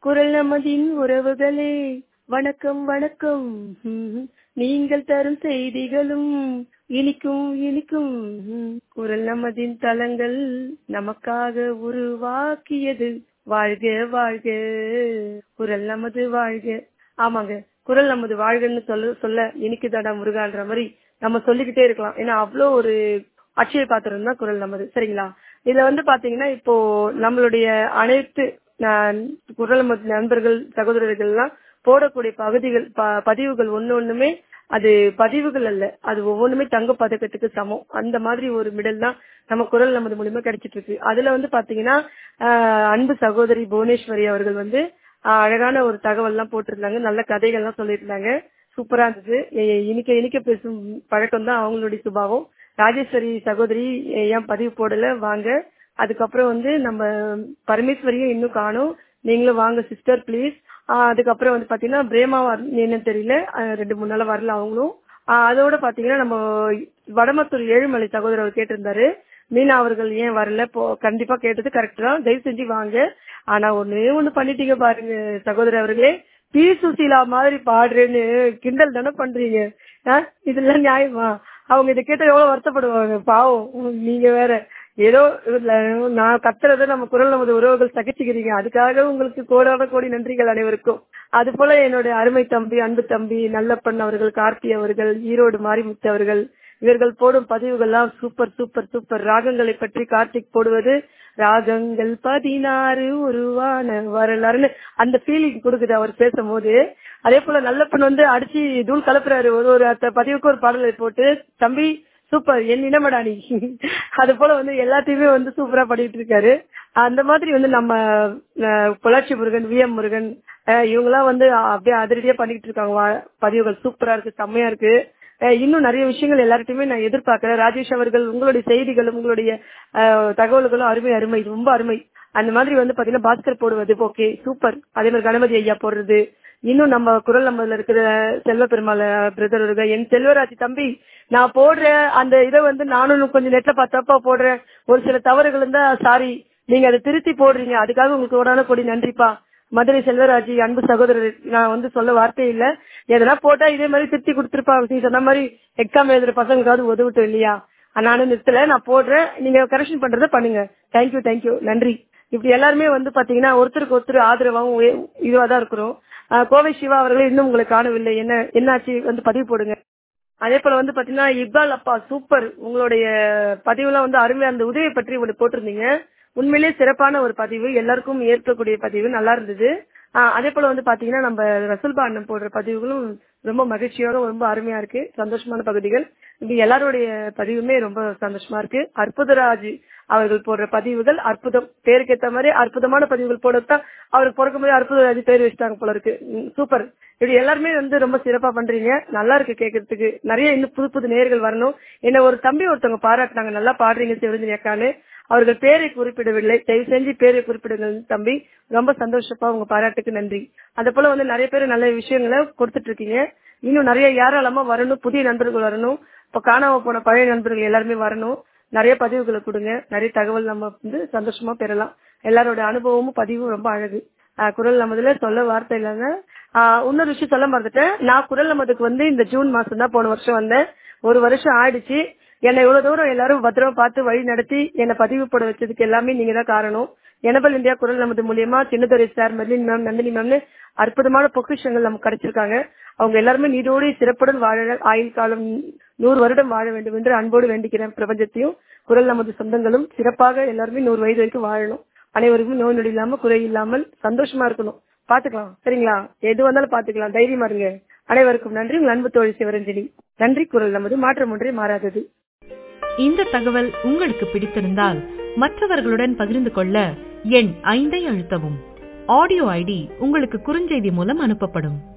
குரல் நமதின் உறவுகளே வணக்கம் வணக்கம் ம், நீங்கள் தரும் செய்திகளும் இனிக்கும் இனிக்கும் ம், குரல் நமதின் தளங்கள் நமக்காக உருவாக்கியது வாழ்க வாழ்க குரல் நமது வாழ்க ஆமாங்க குரல் நமது வாழ்கன்னு சொல்ல சொல்ல இனிக்குதாடா முருகான்ற மாதிரி நம்ம சொல்லிக்கிட்டே இருக்கலாம் ஏன்னா அவ்வளோ ஒரு அட்சய பாத்திரம் தான் குரல் நமது சரிங்களா இதுல வந்து பாத்தீங்கன்னா இப்போ நம்மளுடைய அனைத்து நான் குரல் நமது நண்பர்கள் சகோதரர்கள் எல்லாம் போடக்கூடிய பகுதிகள் ப- பதிவுகள் ஒண்ணு ஒண்ணுமே அது பதிவுகள் அல்ல அது ஒவ்வொன்றுமே தங்க பதக்கத்துக்கு சமம் அந்த மாதிரி ஒரு மிடல் தான் நம்ம குரல் நமது மூலியமா கிடைச்சிட்டு இருக்கு அதுல வந்து பாத்தீங்கன்னா ஆஹ், அன்பு சகோதரி புவனேஸ்வரி அவர்கள் வந்து ஆஹ், அழகான ஒரு தகவல் எல்லாம் போட்டிருந்தாங்க நல்ல கதைகள் எல்லாம் சொல்லியிருந்தாங்க சூப்பரா இருந்தது எ- இனிக்க இனிக்க பேசும் பழக்கம் தான் அவங்களுடைய சுபாவம் ராஜேஸ்வரி சகோதரி எ- ஏன் பதிவு போடல வாங்க அதுக்கப்புறம் வந்து நம்ம பரமேஸ்வரியும் இன்னும் காணும் நீங்களும் வாங்க சிஸ்டர் ப்ளீஸ் அதுக்கப்புறம் வந்து பாத்தீங்கன்னா பிரேமா வர- என்னன்னு தெரியல ஆஹ் ரெண்டு மூணு நாளா வரல அவங்களும் ஆஹ் அதோட பாத்தீங்கன்னா நம்ம வடமத்தூர் ஏழுமலை சகோதரர் கேட்டிருந்தாரு மீனா அவர்கள் ஏன் வரல போ கண்டிப்பா கேட்டது கரெக்ட் தான் தயவு செஞ்சு வாங்க ஆனா ஒண்ணு ஒண்ணு பண்ணிட்டீங்க பாருங்க சகோதரர் அவர்களே பி சுசீலா மாதிரி பாடுறேன்னு கிண்டல் தானே பண்றீங்க ஆ? இதெல்லாம் நியாயமா அவங்க இதை கேட்ட எவ்வளவு வருத்தப்படுவாங்க பாவம் உம், நீங்க வேற ஏதோ இதுல நான் கத்துறத நம்ம குரல் நமது உறவுகள் சகிச்சுக்கிறீங்க அதுக்காக உங்களுக்கு கோடான கோடி நன்றிகள் அனைவருக்கும் அது போல என்னுடைய அருமை தம்பி அன்பு தம்பி நல்லப்பன் அவர்கள் கார்த்தி அவர்கள் ஈரோடு மாரிமுத்து அவர்கள் இவர்கள் போடும் பதிவுகள்லாம் சூப்பர் சூப்பர் சூப்பர் ராகங்களை பற்றி கார்த்திக் போடுவது ராகங்கள் பதினாறு உருவான வரலாறுன்னு அந்த ஃபீலிங் கொடுக்குது அவர் பேசும்போது அதே போல நல்லப்பன் வந்து அடிச்சு தூள் கலப்புறாரு ஒரு ஒரு அத்த பதிவுக்கு ஒரு பாடலை போட்டு தம்பி சூப்பர் என் இனமடா நீ அது போல வந்து எல்லாத்தையுமே வந்து சூப்பரா பண்ணிட்டு இருக்காரு அந்த மாதிரி வந்து நம்ம அஹ், பொள்ளாச்சி முருகன் வி எம் முருகன் அஹ், இவங்கெல்லாம் வந்து அப்படியே அதிரடியா பண்ணிட்டு இருக்காங்க வா- பதிவுகள் சூப்பரா இருக்கு செம்மையா இருக்கு அஹ், இன்னும் நிறைய விஷயங்கள் எல்லார்ட்டையுமே நான் எதிர்பார்க்கிறேன் ராஜேஷ் அவர்கள் உங்களுடைய செய்திகளும் உங்களுடைய அஹ், தகவல்களும் அருமை அருமை ரொம்ப அருமை அந்த மாதிரி வந்து பாத்தீங்கன்னா பாஸ்கர் போடுவது ஓகே சூப்பர் அதே மாதிரி கணபதி ஐயா போடுறது இன்னும் நம்ம குரல் நம்மள இருக்கிற செல்வ பெருமாள் பிரதர் இருக்க என் செல்வராஜ் தம்பி நான் போடுற அந்த இதை வந்து நானும் கொஞ்சம் நெட்ல பார்த்தப்ப போடுறேன் ஒரு சில தவறுகள் இருந்தா சாரி நீங்க அதை திருத்தி போடுறீங்க அதுக்காக உங்களுக்கு கோடான கொடி நன்றிப்பா மதுரை செல்வராஜ் அன்பு சகோதரர் நான் வந்து சொல்ல வார்த்தை இல்ல எதனா போட்டா இதே மாதிரி திருத்தி கொடுத்துருப்பா நீ சொன்ன மாதிரி எக்ஸாம் எழுதுற பசங்களுக்காவது உதவிட்டோம் இல்லையா நானும் நிறுத்தல நான் போடுறேன் நீங்க கரெக்ஷன் பண்றதை பண்ணுங்க தேங்க்யூ தேங்க்யூ நன்றி இப்படி எல்லாருமே வந்து பாத்தீங்கன்னா ஒருத்தருக்கு ஒருத்தர் ஆதரவாகவும் உய- இதுவா தான் இருக்கிறோம் ஆஹ் கோவை சிவா அவர்களே இன்னும் உங்களை காணவில்லை என்ன என்னாச்சு வந்து பதிவு போடுங்க அதே போல வந்து பாத்தீங்கன்னா இக்பால் அப்பா சூப்பர் உங்களுடைய பதிவுலாம் வந்து அருமையா அந்த உதவியை பற்றி ஒன்று போட்டிருந்தீங்க உண்மையிலேயே சிறப்பான ஒரு பதிவு எல்லாருக்கும் ஏற்கக்கூடிய பதிவு நல்லா இருந்தது ஆஹ் அதே போல வந்து பாத்தீங்கன்னா நம்ம ரசூல்பா அண்ணன் போடுற பதிவுகளும் ரொம்ப மகிழ்ச்சியோட ரொம்ப அருமையா இருக்கு சந்தோஷமான பகுதிகள் இது எல்லாருடைய பதிவுமே ரொம்ப சந்தோஷமா இருக்கு அற்புதராஜ் அவர்கள் போடுற பதிவுகள் அற்புதம் பேருக்கு ஏத்த மாதிரி அற்புதமான பதிவுகள் போடத்தான் அவருக்கு பிறக்கும் போது அற்புதராஜ் பேர் வச்சுட்டாங்க போல இருக்கு ம், சூப்பர் இப்படி எல்லாருமே வந்து ரொம்ப சிறப்பா பண்றீங்க நல்லா இருக்கு கேட்கறதுக்கு நிறைய இன்னும் புது புது நேயர்கள் வரணும் என்ன ஒரு தம்பி ஒருத்தவங்க பாராட்டினாங்க நல்லா பாடுறீங்க சிவரஞ்சனி அக்கான்னு அவர்கள் பேரை குறிப்பிடவில்லை தயவு செஞ்சு பேரை குறிப்பிடுங்கள் தம்பி ரொம்ப சந்தோஷப்பா உங்க பாராட்டுக்கு நன்றி அதே போல வந்து நிறைய பேர் நல்ல விஷயங்களை கொடுத்துட்டு இருக்கீங்க இன்னும் நிறைய ஏராளமா வரணும் புதிய நண்பர்கள் வரணும் இப்ப காணாம போன பழைய நண்பர்கள் எல்லாருமே வரணும் நிறைய பதிவுகளை கொடுங்க நிறைய தகவல் நம்ம வந்து சந்தோஷமா பெறலாம் எல்லாரோட அனுபவமும் பதிவும் ரொம்ப அழகு ஆஹ் குரல் நமதுல சொல்ல வார்த்தை இல்லைங்க ஆஹ் இன்னொரு விஷயம் சொல்ல மறந்துட்டேன் நான் குரல் நமதுக்கு வந்து இந்த ஜூன் மாசம் தான் போன வருஷம் வந்தேன் ஒரு வருஷம் ஆயிடுச்சு என்னை இவ்வளவு தூரம் எல்லாரும் பத்திரமா பார்த்து வழி நடத்தி என்னை பதிவு போட வச்சதுக்கு எல்லாமே நீங்க தான் காரணம் எனபல் இந்தியா குரல் நமது மூலியமா Chinnadurai sir Merlin ma'am Nandini மேம்னு அற்புதமான பொக்கிஷங்கள் நமக்கு கிடைச்சிருக்காங்க அவங்க எல்லாருமே நீடோடி சிறப்புடன் வாழ ஆயுள் காலம் நூறு வருடம் வாழ வேண்டும் என்று அன்போடு வேண்டிக்கிறேன் பிரபஞ்சத்தையும் குரல் நமது சொந்தங்களும் சிறப்பாக எல்லாருமே நூறு வயது வரைக்கும் வாழணும் அனைவருக்கும் நோய் நொடி இல்லாம குறை இல்லாமல் சந்தோஷமா இருக்கணும் பாத்துக்கலாம் சரிங்களா எது வந்தாலும் பாத்துக்கலாம் தைரியமா இருங்க அனைவருக்கும் நன்றி உங்கள் அன்பு தோழி சிவரஞ்சனி நன்றி குரல் நமது மாற்றம் ஒன்றே மாறாதது இந்த தகவல் உங்களுக்கு பிடித்திருந்தால் மற்றவர்களுடன் பகிர்ந்து கொள்ள எண் ஐந்தை அழுத்தவும் ஆடியோ ஐடி உங்களுக்கு குறுஞ்செய்தி மூலம் அனுப்பப்படும்